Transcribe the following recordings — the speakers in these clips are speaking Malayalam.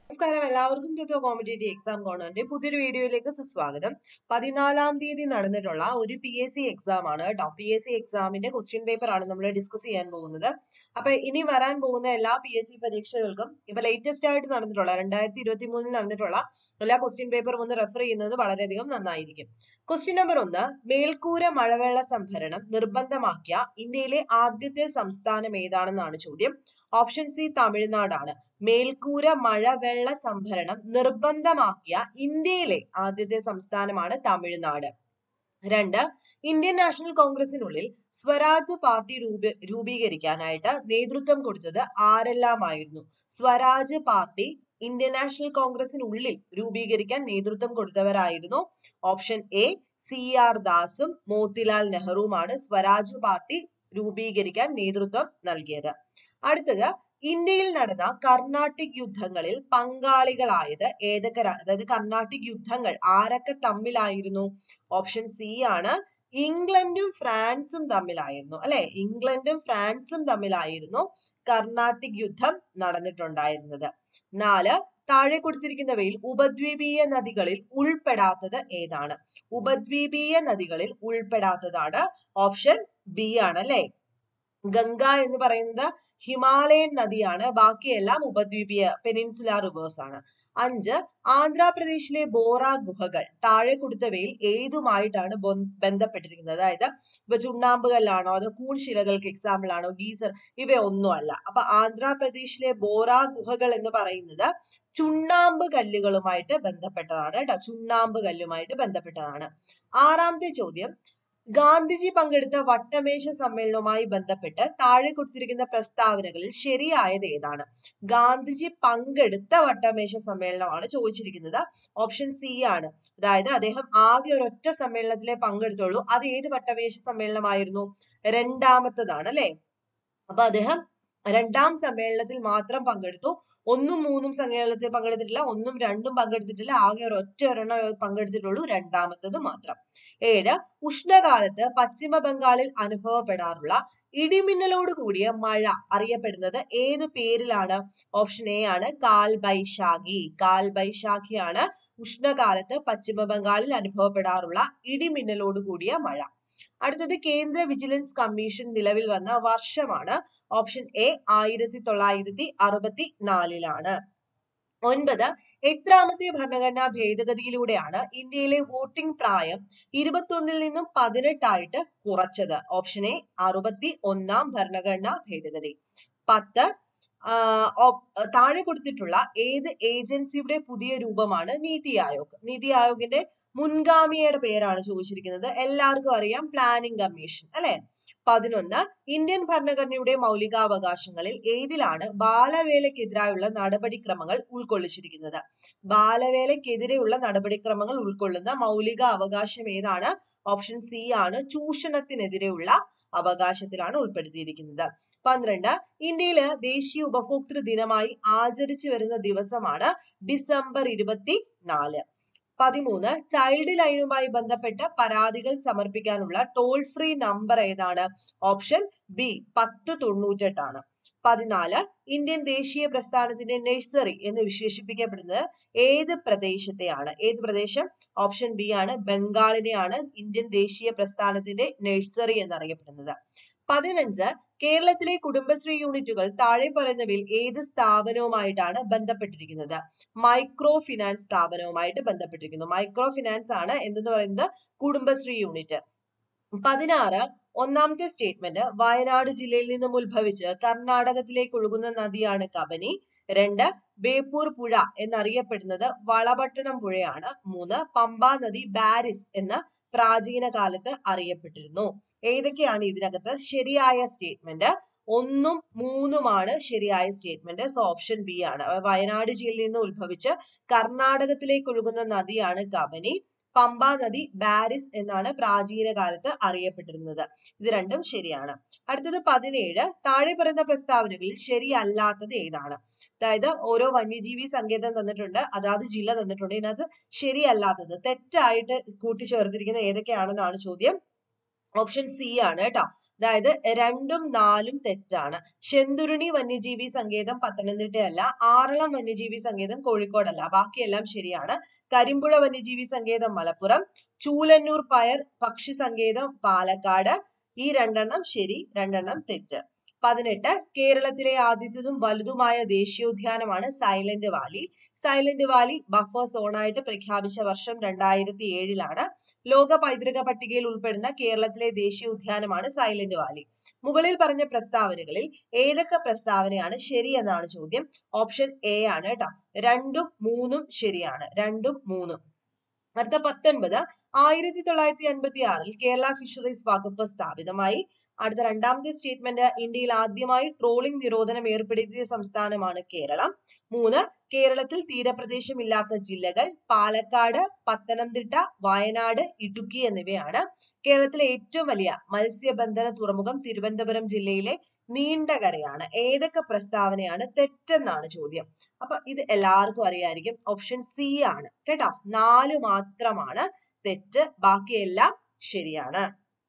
നമസ്കാരം എല്ലാവർക്കും ത്വ കോമ്പറ്റേറ്റീവ് എക്സാം കോണറിന്റെ പുതിയൊരു വീഡിയോയിലേക്ക് സുസ്വാഗതം പതിനാലാം തീയതി നടന്നിട്ടുള്ള ഒരു പി എസ് സി എക്സാം ആണ് കേട്ടോ പി എസ് സി എക്സാമിന്റെ ക്വസ്റ്റ്യൻ പേപ്പർ ആണ് നമ്മൾ ഡിസ്കസ് ചെയ്യാൻ പോകുന്നത് അപ്പൊ ഇനി വരാൻ പോകുന്ന എല്ലാ പി എസ് സി പരീക്ഷകൾക്കും ഇപ്പൊ ലേറ്റസ്റ്റ് ആയിട്ട് നടന്നിട്ടുള്ള രണ്ടായിരത്തി ഇരുപത്തി മൂന്നിൽ നടന്നിട്ടുള്ള എല്ലാ ക്വസ്റ്റ്യൻ പേപ്പറും ഒന്ന് റെഫർ ചെയ്യുന്നത് വളരെയധികം നന്നായിരിക്കും ക്വസ്റ്റ്യൻ നമ്പർ ഒന്ന് മേൽക്കൂര മഴവെള്ള സംഭരണം നിർബന്ധമാക്കിയ ഇന്ത്യയിലെ ആദ്യത്തെ സംസ്ഥാനം ഏതാണെന്നാണ് ചോദ്യം ഓപ്ഷൻ സി തമിഴ്നാടാണ് മേൽക്കൂര മഴവെള്ള സംഭരണം നിർബന്ധമാക്കിയ ഇന്ത്യയിലെ ആദ്യത്തെ സംസ്ഥാനമാണ് തമിഴ്നാട് രണ്ട് ഇന്ത്യൻ നാഷണൽ കോൺഗ്രസിനുള്ളിൽ സ്വരാജ് പാർട്ടി രൂപ രൂപീകരിക്കാനായിട്ട് നേതൃത്വം കൊടുത്തത് ആരെല്ലാമായിരുന്നു സ്വരാജ് പാർട്ടി ഇന്ത്യൻ നാഷണൽ കോൺഗ്രസിനുള്ളിൽ രൂപീകരിക്കാൻ നേതൃത്വം കൊടുത്തവരായിരുന്നു ഓപ്ഷൻ എ സി ആർ ദാസും മോത്തിലാൽ നെഹ്റുവുമാണ് സ്വരാജ് പാർട്ടി രൂപീകരിക്കാൻ നേതൃത്വം നൽകിയത് അടുത്തത് ഇന്ത്യയിൽ നടന്ന കർണാട്ടിക് യുദ്ധങ്ങളിൽ പങ്കാളികളായത് ഏതൊക്കെ രാ- അതായത് കർണാട്ടിക് യുദ്ധങ്ങൾ ആരൊക്കെ തമ്മിലായിരുന്നു ഓപ്ഷൻ സി ആണ് ഇംഗ്ലണ്ടും ഫ്രാൻസും തമ്മിലായിരുന്നു അല്ലെ ഇംഗ്ലണ്ടും ഫ്രാൻസും തമ്മിലായിരുന്നു കർണാട്ടിക് യുദ്ധം നടന്നിട്ടുണ്ടായിരുന്നത് നാല് താഴെ കൊടുത്തിരിക്കുന്നവയിൽ ഉപദ്വീപീയ നദികളിൽ ഉൾപ്പെടാത്തത് ഏതാണ് ഉപദ്വീപീയ നദികളിൽ ഉൾപ്പെടാത്തതാണ് ഓപ്ഷൻ ബി ആണ് അല്ലെ ഗംഗ എന്ന് പറയുന്നത് ഹിമാലയൻ നദിയാണ് ബാക്കിയെല്ലാം ഉപദ്വീപീയ പെനിൻസുലാർ റിവേഴ്സ് ആണ് അഞ്ച് ആന്ധ്രാപ്രദേശിലെ ബോറ ഗുഹകൾ താഴെ കൊടുത്തവയിൽ ഏതുമായിട്ടാണ് ബൊ- ബന്ധപ്പെട്ടിരിക്കുന്നത് അതായത് ഇപ്പൊ ചുണ്ണാമ്പ് കല്ലാണോ അതോ കൂൺശിലകൾക്ക് എക്സാമ്പിൾ ആണോ ഗീസർ ഇവയൊന്നും അല്ല അപ്പൊ ആന്ധ്രാപ്രദേശിലെ ബോറ ഗുഹകൾ എന്ന് പറയുന്നത് ചുണ്ണാമ്പ് കല്ലുകളുമായിട്ട് ബന്ധപ്പെട്ടതാണ് കേട്ടോ ചുണ്ണാമ്പ് കല്ലുമായിട്ട് ബന്ധപ്പെട്ടതാണ് ആറാമത്തെ ചോദ്യം ഗാന്ധിജി പങ്കെടുത്ത വട്ടമേശ സമ്മേളനവുമായി ബന്ധപ്പെട്ട് താഴെ കൊടുത്തിരിക്കുന്ന പ്രസ്താവനകളിൽ ശരിയായത് ഏതാണ് ഗാന്ധിജി പങ്കെടുത്ത വട്ടമേശ സമ്മേളനമാണ് ചോദിച്ചിരിക്കുന്നത് ഓപ്ഷൻ സി ആണ് അതായത് അദ്ദേഹം ആകെ ഒരൊറ്റ സമ്മേളനത്തിലേ പങ്കെടുത്തുള്ളൂ അത് ഏത് വട്ടമേശ സമ്മേളനമായിരുന്നു രണ്ടാമത്തതാണ് അല്ലെ അപ്പൊ അദ്ദേഹം രണ്ടാം സമ്മേളനത്തിൽ മാത്രം പങ്കെടുത്തു ഒന്നും മൂന്നും സമ്മേളനത്തിൽ പങ്കെടുത്തിട്ടില്ല ഒന്നും രണ്ടും പങ്കെടുത്തിട്ടില്ല ആകെ ഒരു ഒറ്റ ഒരെണ്ണം പങ്കെടുത്തിട്ടുള്ളൂ രണ്ടാമത്തത് മാത്രം ഏഴ് ഉഷ്ണകാലത്ത് പശ്ചിമ ബംഗാളിൽ അനുഭവപ്പെടാറുള്ള ഇടിമിന്നലോട് കൂടിയ മഴ അറിയപ്പെടുന്നത് ഏത് പേരിലാണ് ഓപ്ഷൻ എ ആണ് കാൽ ബൈശാഖി കാൽ ബൈശാഖിയാണ് ഉഷ്ണകാലത്ത് പശ്ചിമ ബംഗാളിൽ അനുഭവപ്പെടാറുള്ള ഇടിമിന്നലോട് കൂടിയ മഴ അടുത്തത് കേന്ദ്ര വിജിലൻസ് കമ്മീഷൻ നിലവിൽ വന്ന വർഷമാണ് ഓപ്ഷൻ എ ആയിരത്തി തൊള്ളായിരത്തി അറുപത്തി നാലിലാണ് ഒൻപത് എത്രാമത്തെ ഭരണഘടനാ ഭേദഗതിയിലൂടെയാണ് ഇന്ത്യയിലെ വോട്ടിംഗ് പ്രായം ഇരുപത്തൊന്നിൽ നിന്നും പതിനെട്ടായിട്ട് കുറച്ചത് ഓപ്ഷൻ എ അറുപത്തി ഒന്നാം ഭരണഘടനാ ഭേദഗതി പത്ത് ആ, ഓപ്- താഴെ കൊടുത്തിട്ടുള്ള ഏത് ഏജൻസിയുടെ പുതിയ രൂപമാണ് നീതി ആയോഗ് നീതി ആയോഗിന്റെ മുൻഗാമിയുടെ പേരാണ് ചോദിച്ചിരിക്കുന്നത് എല്ലാവർക്കും അറിയാം പ്ലാനിംഗ് കമ്മീഷൻ അല്ലെ പതിനൊന്ന് ഇന്ത്യൻ ഭരണഘടനയുടെ മൗലികാവകാശങ്ങളിൽ ഏതിലാണ് ബാലവേലക്കെതിരായുള്ള നടപടിക്രമങ്ങൾ ഉൾക്കൊള്ളിച്ചിരിക്കുന്നത് ബാലവേലക്കെതിരെയുള്ള നടപടിക്രമങ്ങൾ ഉൾക്കൊള്ളുന്ന മൗലിക അവകാശം ഏതാണ് ഓപ്ഷൻ സി ആണ് ചൂഷണത്തിനെതിരെയുള്ള അവകാശത്തിലാണ് ഉൾപ്പെടുത്തിയിരിക്കുന്നത് പന്ത്രണ്ട് ഇന്ത്യയില് ദേശീയ ഉപഭോക്തൃ ദിനമായി ആചരിച്ചു വരുന്ന ദിവസമാണ് ഡിസംബർ ഇരുപത്തി നാല് പതിമൂന്ന് ചൈൽഡ് ലൈനുമായി ബന്ധപ്പെട്ട പരാതികൾ സമർപ്പിക്കാനുള്ള ടോൾ ഫ്രീ നമ്പർ ഏതാണ് ഓപ്ഷൻ ബി പത്ത് തൊണ്ണൂറ്റെട്ടാണ് പതിനാല് ഇന്ത്യൻ ദേശീയ പ്രസ്ഥാനത്തിന്റെ നഴ്സറി എന്ന് വിശേഷിപ്പിക്കപ്പെടുന്നത് ഏത് പ്രദേശത്തെയാണ് ഏത് പ്രദേശം ഓപ്ഷൻ ബി ആണ് ബംഗാളിനെയാണ് ഇന്ത്യൻ ദേശീയ പ്രസ്ഥാനത്തിന്റെ നഴ്സറി എന്നറിയപ്പെടുന്നത് പതിനഞ്ച് കേരളത്തിലെ കുടുംബശ്രീ യൂണിറ്റുകൾ താഴെ പറയുന്നവയിൽ ഏത് സ്ഥാപനവുമായിട്ടാണ് ബന്ധപ്പെട്ടിരിക്കുന്നത് മൈക്രോ ഫിനാൻസ് സ്ഥാപനവുമായിട്ട് ബന്ധപ്പെട്ടിരിക്കുന്നു മൈക്രോ ഫിനാൻസ് ആണ് എന്തെന്ന് പറയുന്നത് കുടുംബശ്രീ യൂണിറ്റ് പതിനാറ് ഒന്നാമത്തെ സ്റ്റേറ്റ്മെന്റ് വയനാട് ജില്ലയിൽ നിന്നും ഉത്ഭവിച്ച് കർണാടകത്തിലേക്ക് ഒഴുകുന്ന നദിയാണ് കബനി രണ്ട് ബേപ്പൂർ പുഴ എന്നറിയപ്പെടുന്നത് വളപട്ടണം പുഴയാണ് മൂന്ന് പമ്പാ നദി ബാരിസ് എന്ന് പ്രാചീന കാലത്ത് അറിയപ്പെട്ടിരുന്നു ഏതൊക്കെയാണ് ഇതിനകത്ത് ശരിയായ സ്റ്റേറ്റ്മെന്റ് ഒന്നും മൂന്നുമാണ് ശരിയായ സ്റ്റേറ്റ്മെന്റ് സോ ഓപ്ഷൻ ബി ആണ് അഹ് വയനാട് ജില്ലയിൽ നിന്ന് ഉത്ഭവിച്ച് കർണാടകത്തിലേക്ക് ഒഴുകുന്ന നദിയാണ് കബനി പമ്പ നദി ബാരിസ് എന്നാണ് പ്രാചീന കാലത്ത് അറിയപ്പെട്ടിരുന്നത് ഇത് രണ്ടും ശരിയാണ് അടുത്തത് പതിനേഴ് താഴെ പറയുന്ന പ്രസ്താവനകളിൽ ശരിയല്ലാത്തത് ഏതാണ് അതായത് ഓരോ വന്യജീവി സങ്കേതം തന്നിട്ടുണ്ട് അതാത് ജില്ല തന്നിട്ടുണ്ട് ഇതിനകത്ത് ശരിയല്ലാത്തത് തെറ്റായിട്ട് കൂട്ടിച്ചേർത്തിരിക്കുന്ന ഏതൊക്കെയാണെന്നാണ് ചോദ്യം ഓപ്ഷൻ സി ആണ് കേട്ടോ അതായത് രണ്ടും നാലും തെറ്റാണ് ശെന്തുരുണി വന്യജീവി സങ്കേതം പത്തനംതിട്ടയല്ല ആറളം വന്യജീവി സങ്കേതം കോഴിക്കോടല്ല ബാക്കിയെല്ലാം ശരിയാണ് കരിമ്പുഴ വന്യജീവി സങ്കേതം മലപ്പുറം ചൂലന്നൂർ പയർ പക്ഷി സങ്കേതം പാലക്കാട് ഈ രണ്ടെണ്ണം ശരി രണ്ടെണ്ണം തെറ്റ് പതിനെട്ട് കേരളത്തിലെ ആദ്യത്തതും വലുതുമായ ദേശീയോദ്യാനമാണ് Silent Valley Silent Valley buffer സോണായിട്ട് പ്രഖ്യാപിച്ച വർഷം രണ്ടായിരത്തി ഏഴിലാണ് ലോക പൈതൃക പട്ടികയിൽ ഉൾപ്പെടുന്ന കേരളത്തിലെ ദേശീയ ഉദ്യാനമാണ് സൈലന്റ് വാലി മുകളിൽ പറഞ്ഞ പ്രസ്താവനകളിൽ ഏതൊക്കെ പ്രസ്താവനയാണ് ശരി എന്നാണ് ചോദ്യം ഓപ്ഷൻ എ ആണ് കേട്ടോ രണ്ടും മൂന്നും ശരിയാണ് രണ്ടും മൂന്നും അടുത്ത പത്തൊൻപത് ആയിരത്തി തൊള്ളായിരത്തി അൻപത്തി ആറിൽ കേരള ഫിഷറീസ് വകുപ്പ് സ്ഥാപിതമായി അടുത്ത രണ്ടാമത്തെ സ്റ്റേറ്റ്മെന്റ് ഇന്ത്യയിൽ ആദ്യമായി ട്രോളിംഗ് നിരോധനം ഏർപ്പെടുത്തിയ സംസ്ഥാനമാണ് കേരളം മൂന്ന് കേരളത്തിൽ തീരപ്രദേശമില്ലാത്ത ജില്ലകൾ പാലക്കാട് പത്തനംതിട്ട വയനാട് ഇടുക്കി എന്നിവയാണ് കേരളത്തിലെ ഏറ്റവും വലിയ മത്സ്യബന്ധന തുറമുഖം തിരുവനന്തപുരം ജില്ലയിലെ നീണ്ടകരയാണ് ഏതൊക്കെ പ്രസ്താവനയാണ് തെറ്റെന്നാണ് ചോദ്യം അപ്പൊ ഇത് എല്ലാവർക്കും അറിയായിരിക്കും ഓപ്ഷൻ സി ആണ് കേട്ടോ നാല് മാത്രമാണ് തെറ്റ് ബാക്കിയെല്ലാം ശരിയാണ്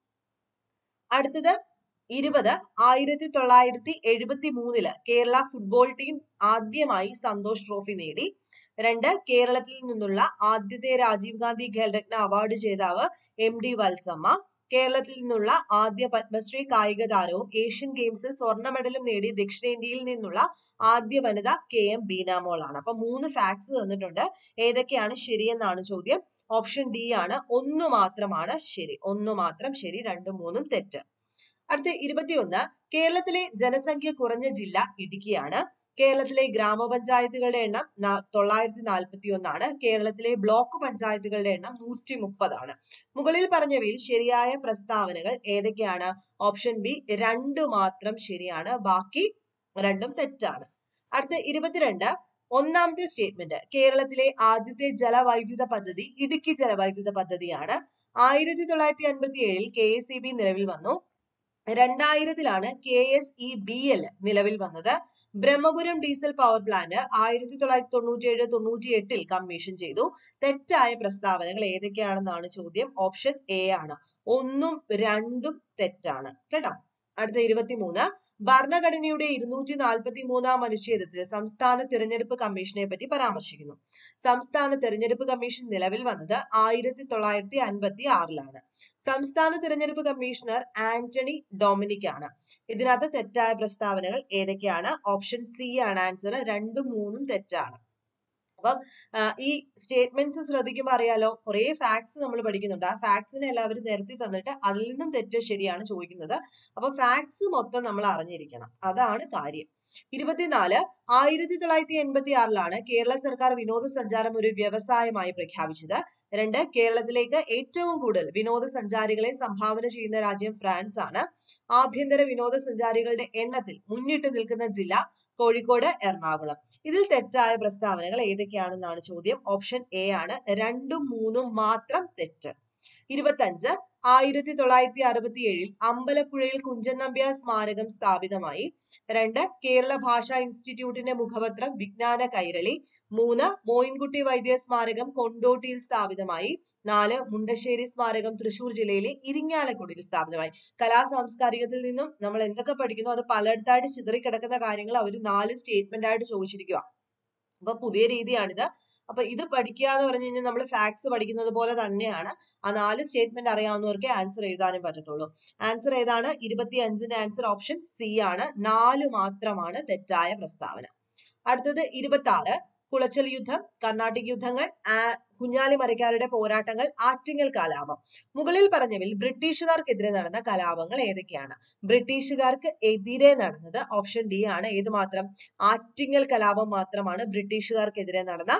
അടുത്തത് ഇരുപത് ആയിരത്തി തൊള്ളായിരത്തി എഴുപത്തി മൂന്നില് കേരള ഫുട്ബോൾ ടീം ആദ്യമായി സന്തോഷ് ട്രോഫി നേടി രണ്ട് കേരളത്തിൽ നിന്നുള്ള ആദ്യത്തെ രാജീവ് ഗാന്ധി ഖേൽരത്ന അവാർഡ് ജേതാവ് എം ഡി വത്സമ്മ കേരളത്തിൽ നിന്നുള്ള ആദ്യ പത്മശ്രീ കായിക താരവും ഏഷ്യൻ ഗെയിംസിൽ സ്വർണ്ണ മെഡലും നേടി ദക്ഷിണേന്ത്യയിൽ നിന്നുള്ള ആദ്യ വനിത കെ എം ബീനാമോൾ ആണ് അപ്പൊ മൂന്ന് ഫാക്ട്സ് തന്നിട്ടുണ്ട് ഏതൊക്കെയാണ് ശരിയെന്നാണ് ചോദ്യം ഓപ്ഷൻ ഡി ആണ് ഒന്ന് മാത്രമാണ് ശരി ഒന്ന് മാത്രം ശരി രണ്ടും മൂന്നും തെറ്റ് അടുത്ത ഇരുപത്തിയൊന്ന് കേരളത്തിലെ ജനസംഖ്യ കുറഞ്ഞ ജില്ല ഇടുക്കിയാണ് കേരളത്തിലെ ഗ്രാമപഞ്ചായത്തുകളുടെ എണ്ണം തൊള്ളായിരത്തി നാൽപ്പത്തി ഒന്നാണ് കേരളത്തിലെ ബ്ലോക്ക് പഞ്ചായത്തുകളുടെ എണ്ണം നൂറ്റി മുപ്പതാണ് മുകളിൽ പറഞ്ഞവയിൽ ശരിയായ പ്രസ്താവനകൾ ഏതൊക്കെയാണ് ഓപ്ഷൻ ബി രണ്ട് മാത്രം ശരിയാണ് ബാക്കി രണ്ടും തെറ്റാണ് അടുത്ത ഇരുപത്തിരണ്ട് ഒന്നാമത്തെ സ്റ്റേറ്റ്മെന്റ് കേരളത്തിലെ ആദ്യത്തെ ജലവൈദ്യുത പദ്ധതി ഇടുക്കി ജലവൈദ്യുത പദ്ധതിയാണ് ആയിരത്തി തൊള്ളായിരത്തി അൻപത്തി ഏഴിൽ കെ എസ് ഇ ബി നിലവിൽ വന്നു രണ്ടായിരത്തിലാണ് K S E B L നിലവിൽ വന്നത് ബ്രഹ്മപുരം ഡീസൽ പവർ പ്ലാന്റ് ആയിരത്തി തൊള്ളായിരത്തി തൊണ്ണൂറ്റി ഏഴ് തൊണ്ണൂറ്റി എട്ടിൽ കമ്മീഷൻ ചെയ്തു തെറ്റായ പ്രസ്താവനകൾ ഏതൊക്കെയാണെന്നാണ് ചോദ്യം ഓപ്ഷൻ എ ആണ് ഒന്നും രണ്ടും തെറ്റാണ് കേട്ടോ അടുത്ത ഇരുപത്തിമൂന്ന് ഭരണഘടനയുടെ ഇരുന്നൂറ്റി നാൽപ്പത്തി മൂന്നാം അനുച്ഛേദത്തിൽ സംസ്ഥാന തിരഞ്ഞെടുപ്പ് കമ്മീഷനെ പറ്റി പരാമർശിക്കുന്നു സംസ്ഥാന തിരഞ്ഞെടുപ്പ് കമ്മീഷൻ നിലവിൽ വന്നത് ആയിരത്തി തൊള്ളായിരത്തി അൻപത്തി ആറിലാണ് സംസ്ഥാന തിരഞ്ഞെടുപ്പ് കമ്മീഷണർ ആന്റണി ഡൊമിനിക് ആണ് ഇതിനകത്ത് തെറ്റായ പ്രസ്താവനകൾ ഏതൊക്കെയാണ് ഓപ്ഷൻ സി ആണ് ആൻസർ രണ്ടും മൂന്നും തെറ്റാണ് അപ്പം ഈ സ്റ്റേറ്റ്മെന്റ്സ് ശ്രദ്ധിക്കുമ്പോൾ അറിയാലോ കുറെ ഫാക്ട്സ് നമ്മൾ പഠിക്കുന്നുണ്ട് ആ ഫാക്ട്സിനെ എല്ലാവരും നിരത്തി തന്നിട്ട് അതിൽ നിന്നും തെറ്റ് ശരിയാണ് ചോദിക്കുന്നത് അപ്പൊ ഫാക്ട്സ് മൊത്തം നമ്മൾ അറിഞ്ഞിരിക്കണം അതാണ് കാര്യം ഇരുപത്തിനാല് ആയിരത്തി തൊള്ളായിരത്തി എൺപത്തി ആറിലാണ് കേരള സർക്കാർ വിനോദസഞ്ചാരം ഒരു വ്യവസായമായി പ്രഖ്യാപിച്ചത് രണ്ട് കേരളത്തിലേക്ക് ഏറ്റവും കൂടുതൽ വിനോദസഞ്ചാരികളെ സംഭാവന ചെയ്യുന്ന രാജ്യം ഫ്രാൻസ് ആണ് ആഭ്യന്തര വിനോദസഞ്ചാരികളുടെ എണ്ണത്തിൽ മുന്നിട്ട് നിൽക്കുന്ന ജില്ല കോഴിക്കോട് എറണാകുളം ഇതിൽ തെറ്റായ പ്രസ്താവനകൾ ഏതൊക്കെയാണെന്നാണ് ചോദ്യം ഓപ്ഷൻ എ ആണ് രണ്ടും മൂന്നും മാത്രം തെറ്റ് ഇരുപത്തഞ്ച് ആയിരത്തി തൊള്ളായിരത്തി അറുപത്തി ഏഴിൽ അമ്പലപ്പുഴയിൽ കുഞ്ചൻ നമ്പ്യാർ സ്മാരകം സ്ഥാപിതമായി രണ്ട് കേരള ഭാഷാ ഇൻസ്റ്റിറ്റ്യൂട്ടിന്റെ മുഖപത്രം വിജ്ഞാന കൈരളി മൂന്ന് മോയിൻകുട്ടി വൈദ്യ സ്മാരകം കൊണ്ടോട്ടിയിൽ സ്ഥാപിതമായി നാല് മുണ്ടശ്ശേരി സ്മാരകം തൃശൂർ ജില്ലയിലെ ഇരിങ്ങാലക്കുടിയിൽ സ്ഥാപിതമായി കലാ സാംസ്കാരികത്തിൽ നിന്നും നമ്മൾ എന്തൊക്കെ പഠിക്കുന്നു അത് പലയിടത്തായിട്ട് ചിതറിക്കിടക്കുന്ന കാര്യങ്ങൾ അവർ നാല് സ്റ്റേറ്റ്മെന്റ് ആയിട്ട് ചോദിച്ചിരിക്കുക അപ്പൊ പുതിയ രീതിയാണിത് അപ്പൊ ഇത് പഠിക്കുക എന്ന് പറഞ്ഞു കഴിഞ്ഞാൽ നമ്മൾ ഫാക്ട്സ് പഠിക്കുന്നത് പോലെ തന്നെയാണ് ആ നാല് സ്റ്റേറ്റ്മെന്റ് അറിയാവുന്നവർക്ക് ആൻസർ എഴുതാനും പറ്റത്തുള്ളൂ ആൻസർ ഏതാണ് ഇരുപത്തി അഞ്ചിന്റെ ആൻസർ ഓപ്ഷൻ സി ആണ് നാല് മാത്രമാണ് തെറ്റായ പ്രസ്താവന അടുത്തത് ഇരുപത്തി ആറ് കുളച്ചൽ യുദ്ധം കർണാട്ടിക് യുദ്ധങ്ങൾ കുഞ്ഞാലി മരക്കാരുടെ പോരാട്ടങ്ങൾ ആറ്റിങ്ങൽ കലാപം മുകളിൽ പറഞ്ഞവയിൽ ബ്രിട്ടീഷുകാർക്കെതിരെ നടന്ന കലാപങ്ങൾ ഏതൊക്കെയാണ് ബ്രിട്ടീഷുകാർക്ക് എതിരെ നടന്നത് ഓപ്ഷൻ ഡി ആണ് ഏത് മാത്രം ആറ്റിങ്ങൽ കലാപം മാത്രമാണ് ബ്രിട്ടീഷുകാർക്കെതിരെ നടന്ന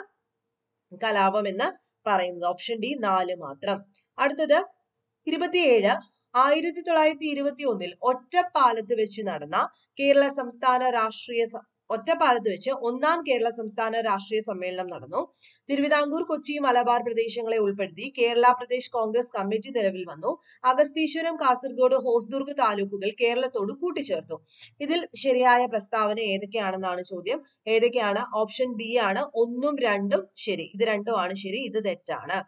കലാപം എന്ന് പറയുന്നത് ഓപ്ഷൻ ഡി നാല് മാത്രം അടുത്തത് ഇരുപത്തിയേഴ് ആയിരത്തി തൊള്ളായിരത്തി ഇരുപത്തി ഒന്നിൽ ഒറ്റപ്പാലത്ത് വെച്ച് നടന്ന കേരള സംസ്ഥാന രാഷ്ട്രീയ ഒറ്റപ്പാലത്ത് വെച്ച് ഒന്നാം കേരള സംസ്ഥാന രാഷ്ട്രീയ സമ്മേളനം നടന്നു തിരുവിതാംകൂർ കൊച്ചി മലബാർ പ്രദേശങ്ങളെ ഉൾപ്പെടുത്തി കേരള പ്രദേശ് കോൺഗ്രസ് കമ്മിറ്റി നിലവിൽ വന്നു അഗസ്തീശ്വരം കാസർഗോഡ് ഹോസ്ദുർഗ് താലൂക്കുകൾ കേരളത്തോട് കൂട്ടിച്ചേർത്തു ഇതിൽ ശരിയായ പ്രസ്താവന ഏതൊക്കെയാണെന്നാണ് ചോദ്യം ഏതൊക്കെയാണ് ഓപ്ഷൻ ബി ആണ് ഒന്നും രണ്ടും ശരി ഇത് രണ്ടുമാണ് ശരി ഇത് തെറ്റാണ്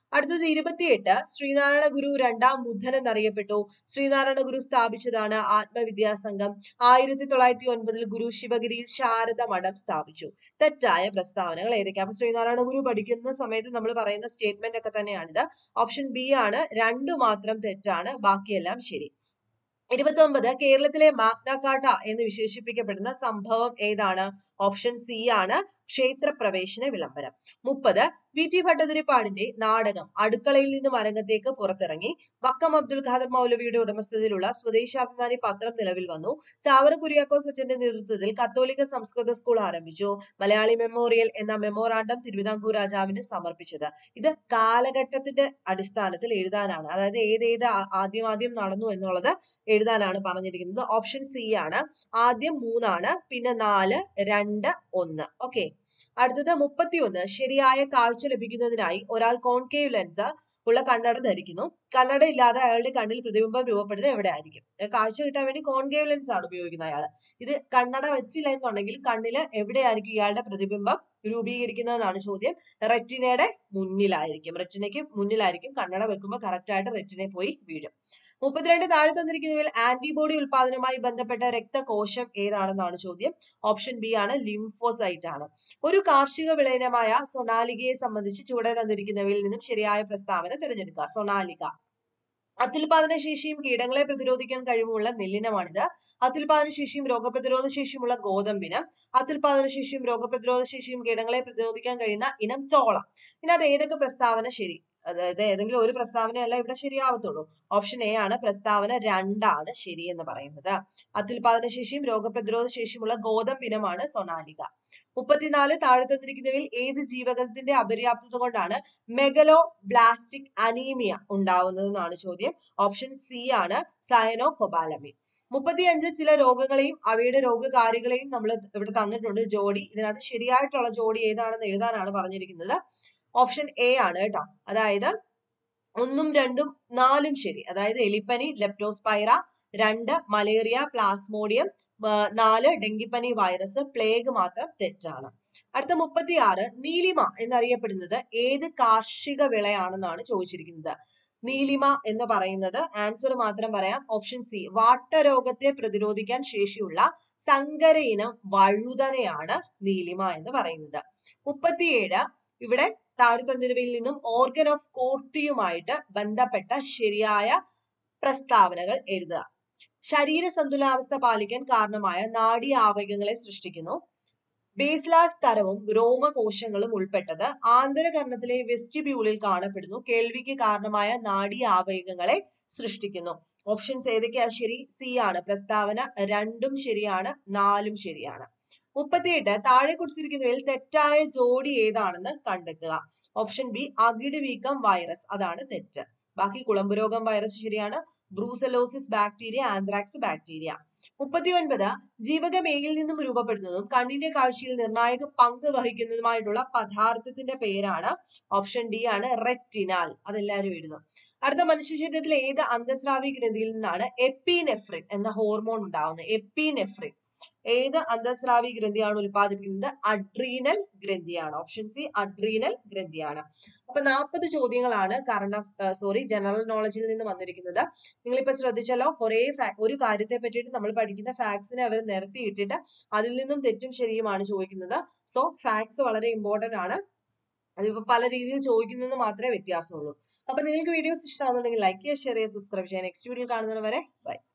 അടുത്തത് ഇരുപത്തിയെട്ട് ശ്രീനാരായണ ഗുരു രണ്ടാം ബുദ്ധൻ എന്നറിയപ്പെട്ടു ശ്രീനാരായണ ഗുരു സ്ഥാപിച്ചതാണ് ആത്മവിദ്യാസംഘം ആയിരത്തി തൊള്ളായിരത്തി ഒൻപതിൽ ഗുരു ശിവഗിരിയിൽ ശാരദ മഠം സ്ഥാപിച്ചു തെറ്റായ പ്രസ്താവനകൾ ഏതൊക്കെയാ അപ്പൊ ശ്രീനാരായണ ഗുരു പഠിക്കുന്ന സമയത്ത് നമ്മൾ പറയുന്ന സ്റ്റേറ്റ്മെന്റ് ഒക്കെ തന്നെയാണിത് ഓപ്ഷൻ ബി ആണ് രണ്ടു മാത്രം തെറ്റാണ് ബാക്കിയെല്ലാം ശരി ഇരുപത്തി ഒമ്പത് കേരളത്തിലെ മാഗ്നാകാട്ട എന്ന് വിശേഷിപ്പിക്കപ്പെടുന്ന സംഭവം ഏതാണ് ഓപ്ഷൻ സി ആണ് ക്ഷേത്രപ്രവേശന വിളംബരം മുപ്പത് വി ടി ഭട്ടതിരിപ്പാടിന്റെ നാടകം അടുക്കളയിൽ നിന്നും അരങ്ങത്തേക്ക് പുറത്തിറങ്ങി വക്കം അബ്ദുൽ ഖാദർ മൗലവിയുടെ ഉടമസ്ഥതയിലുള്ള സ്വദേശാഭിമാനി പത്രം നിലവിൽ വന്നു ചാവറ കുര്യാക്കോസ് അച്ഛന്റെ നേതൃത്വത്തിൽ കത്തോലിക്ക സംസ്കൃത സ്കൂൾ ആരംഭിച്ചു മലയാളി മെമ്മോറിയൽ എന്ന മെമ്മോറാണ്ടം തിരുവിതാംകൂർ രാജാവിന് സമർപ്പിച്ചത് ഇത് കാലഘട്ടത്തിന്റെ അടിസ്ഥാനത്തിൽ എഴുതാനാണ് അതായത് ഏതേത് ആ- ആദ്യം ആദ്യം നടന്നു എന്നുള്ളത് എഴുതാനാണ് പറഞ്ഞിരിക്കുന്നത് ഓപ്ഷൻ സി ആണ് ആദ്യം മൂന്നാണ് പിന്നെ നാല് രണ്ട് ഒന്ന് ഓക്കെ അടുത്തത് മുപ്പത്തിയൊന്ന് ശരിയായ കാഴ്ച ലഭിക്കുന്നതിനായി ഒരാൾ കോൺകേവ് ലെൻസ് ഉള്ള കണ്ണട ധരിക്കുന്നു കണ്ണട ഇല്ലാതെ അയാളുടെ കണ്ണിൽ പ്രതിബിംബം രൂപപ്പെടുന്നത് എവിടെ ആയിരിക്കും ഏ, കാഴ്ച കിട്ടാൻ വേണ്ടി കോൺകേവ് ലെൻസ് ആണ് ഉപയോഗിക്കുന്നത് അയാൾ ഇത് കണ്ണട വെച്ചില്ല എന്നുണ്ടെങ്കിൽ കണ്ണില് എവിടെയായിരിക്കും ഇയാളുടെ പ്രതിബിംബം രൂപീകരിക്കുന്നതെന്നാണ് ചോദ്യം റെറ്റിനയുടെ മുന്നിലായിരിക്കും റെറ്റിനയ്ക്ക് മുന്നിലായിരിക്കും കണ്ണട വെക്കുമ്പോൾ കറക്റ്റ് ആയിട്ട് റെറ്റിനെ പോയി വീഴും മുപ്പത്തിരണ്ട് താഴെ തന്നിരിക്കുന്നതിൽ ആന്റിബോഡി ഉൽപാദനവുമായി ബന്ധപ്പെട്ട രക്തകോശം ഏതാണെന്നാണ് ചോദ്യം ഓപ്ഷൻ ബി ആണ് ലിംഫോസൈറ്റ് ആണ് ഒരു കാർഷിക വിളയിനമായ സൊനാലികയെ സംബന്ധിച്ച് ചുവടെ തന്നിരിക്കുന്നവയിൽ നിന്നും ശരിയായ പ്രസ്താവന തിരഞ്ഞെടുക്കുക സൊനാലിക അത്യുൽപാദന ശേഷിയും കീടങ്ങളെ പ്രതിരോധിക്കാൻ കഴിവുള്ള നെല്ലിനമാണിത് അത്യുൽപാദന ശേഷിയും രോഗപ്രതിരോധ ശേഷിയുമുള്ള ഗോതമ്പിന് അത്യുൽപാദന ശേഷിയും രോഗപ്രതിരോധ ശേഷിയും കീടങ്ങളെ പ്രതിരോധിക്കാൻ കഴിയുന്ന ഇനം ചോളം ഇതിനകത്ത് ഏതൊക്കെ പ്രസ്താവന ശരി അതായത് ഏതെങ്കിലും ഒരു പ്രസ്താവനയല്ല ഇവിടെ ശരിയാവത്തുള്ളൂ ഓപ്ഷൻ എ ആണ് പ്രസ്താവന രണ്ടാണ് ശരി എന്ന് പറയുന്നത് അത്യുൽപാദന ശേഷിയും രോഗപ്രതിരോധ ശേഷിയുമുള്ള ഗോതമ്പിനമാണ് സൊനാലിക മുപ്പത്തിനാല് താഴെ തന്നിരിക്കുന്നവയിൽ ഏത് ജീവകത്തിന്റെ അപര്യാപ്തത കൊണ്ടാണ് മെഗലോ ബ്ലാസ്റ്റിക് അനീമിയ ഉണ്ടാവുന്നതെന്നാണ് ചോദ്യം ഓപ്ഷൻ സി ആണ് സയനോ കൊബാലമിൻ മുപ്പത്തിയഞ്ച് ചില രോഗങ്ങളെയും അവയുടെ രോഗകാരികളെയും നമ്മൾ ഇവിടെ തന്നിട്ടുണ്ട് ജോഡി ഇതിനകത്ത് ശരിയായിട്ടുള്ള ജോഡി ഏതാണെന്ന് എഴുതാനാണ് പറഞ്ഞിരിക്കുന്നത് ഓപ്ഷൻ എ ആണ് കേട്ടോ അതായത് ഒന്നും രണ്ടും നാലും ശരി അതായത് എലിപ്പനി ലെപ്റ്റോസ്പൈറ രണ്ട് മലേറിയ പ്ലാസ്മോഡിയം ആ, നാല് ഡെങ്കിപ്പനി വൈറസ് പ്ലേഗ് മാത്രം തെറ്റാണ് അടുത്ത മുപ്പത്തിയാറ് നീലിമ എന്നറിയപ്പെടുന്നത് ഏത് കാർഷിക വിളയാണെന്നാണ് ചോദിച്ചിരിക്കുന്നത് നീലിമ എന്ന് പറയുന്നത് ആൻസർ മാത്രം പറയാം ഓപ്ഷൻ സി വാട്ടരോഗത്തെ പ്രതിരോധിക്കാൻ ശേഷിയുള്ള സങ്കര ഇനം വഴുതനയാണ് നീലിമ എന്ന് പറയുന്നത് മുപ്പത്തിയേഴ് ഇവിടെ താഴെ തന്നിരവയിൽ നിന്നും ഓർഗൻ ഓഫ് കോർട്ടിയുമായിട്ട് ബന്ധപ്പെട്ട ശരിയായ പ്രസ്താവനകൾ എഴുതുക ശരീര സന്തുലാവസ്ഥ പാലിക്കാൻ കാരണമായ നാഡീ ആവേഗങ്ങളെ സൃഷ്ടിക്കുന്നു ബേസ്ലാസ് തരവും രോമകോശങ്ങളും ഉൾപ്പെട്ടത് ആന്തരകർണത്തിലെ വെസ്റ്റിബ്യൂളിൽ കാണപ്പെടുന്നു കേൾവിക്ക് കാരണമായ നാഡീ ആവേഗങ്ങളെ സൃഷ്ടിക്കുന്നു ഓപ്ഷൻസ് ഏതൊക്കെയാ ശരി സി ആണ് പ്രസ്താവന രണ്ടും ശരിയാണ് നാലും ശരിയാണ് മുപ്പത്തിയെട്ട് താഴെ കൊടുത്തിരിക്കുന്നതിൽ തെറ്റായ ജോഡി ഏതാണെന്ന് കണ്ടെത്തുക ഓപ്ഷൻ ബി അകിട് വീക്കം വൈറസ് അതാണ് തെറ്റ് ബാക്കി കുളമ്പ് രോഗം വൈറസ് ശരിയാണ് ബ്രൂസലോസിസ് ബാക്ടീരിയ ആന്ത്രാക്സ് ബാക്ടീരിയ മുപ്പത്തിയൊൻപത് ജീവകം എയിൽ നിന്നും രൂപപ്പെടുന്നതും കണ്ണിന്റെ കാഴ്ചയിൽ നിർണായക പങ്ക് വഹിക്കുന്നതുമായിട്ടുള്ള പദാർത്ഥത്തിന്റെ പേരാണ് ഓപ്ഷൻ ഡി ആണ് റെറ്റിനാൽ അതെല്ലാവരും എഴുതും അടുത്ത മനുഷ്യ ശരീരത്തിലെ ഏത് അന്തസ്രാവി ഗ്രന്ഥിയിൽ നിന്നാണ് എപ്പിനെഫ്രിൻ എന്ന ഹോർമോൺ ഉണ്ടാവുന്നത് എപ്പിനെഫ്രിൻ ഏത് അന്തസ്രാവി ഗ്രന്ഥിയാണ് ഉൽപ്പാദിപ്പിക്കുന്നത് അഡ്രീനൽ ഗ്രന്ഥിയാണ് ഓപ്ഷൻ സി അഡ്രീനൽ ഗ്രന്ഥിയാണ് അപ്പൊ നാൽപ്പത് ചോദ്യങ്ങളാണ് കറണ്ട് സോറി ജനറൽ നോളജിൽ നിന്ന് വന്നിരിക്കുന്നത് നിങ്ങളിപ്പോ ശ്രദ്ധിച്ചല്ലോ കുറെ ഒരു കാര്യത്തെ പറ്റിയിട്ട് നമ്മൾ പഠിക്കുന്ന ഫാക്ട്സിനെ അവർ നിരത്തിയിട്ടിട്ട് അതിൽ നിന്നും തെറ്റും ശരിയുമാണ് ചോദിക്കുന്നത് സോ ഫാക്ട്സ് വളരെ ഇമ്പോർട്ടന്റ് ആണ് അതിപ്പോ പല രീതിയിൽ ചോദിക്കുന്നത് മാത്രമേ വ്യത്യാസമുള്ളൂ അപ്പൊ നിങ്ങൾക്ക് വീഡിയോസ് ഇഷ്ടമാകുന്നുണ്ടെങ്കിൽ ലൈക്ക് ചെയ്യുക ഷെയർ ചെയ്യുക സബ്സ്ക്രൈബ് ചെയ്യുക നെക്സ്റ്റ് വീഡിയോ കാണുന്നവരെ ബൈ